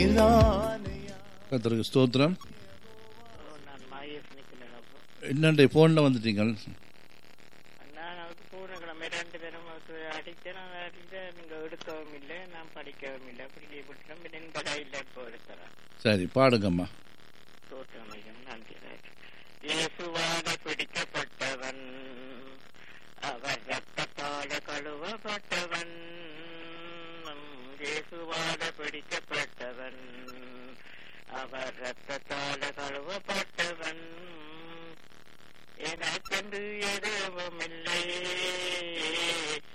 கத்தருக்கு ஸ்தோத்திரம் நான் மாயஸ் நிக்கிறேன் அப்போ என்னண்டே ஃபோனில் வந்துட்டீங்க நான் அவருக்கு பூனக்கிழமை ரெண்டு பேரும் அவருக்கு அடித்தேன் நான் அடித்தேன் நீங்க எடுக்கவும் இல்லை நான் படிக்கவும் இல்லை அப்படி விட்டுட்டோம் பின்ன இந்த கையில் இப்போ எடுக்கிறேன் சரி பாடுங்கம்மா தோற்றமையும் நன்றி இயேசுவாக பிடிக்கப்பட்டவன் அவர் ரத்தத்தால கழுவப்பட்டவன் இயேசுவாக பிடிக்கப்பட்டவன் அவர் ரத்தத்தால கழுவப்பட்டவன் எனக்கென்று எதுவும் இல்லை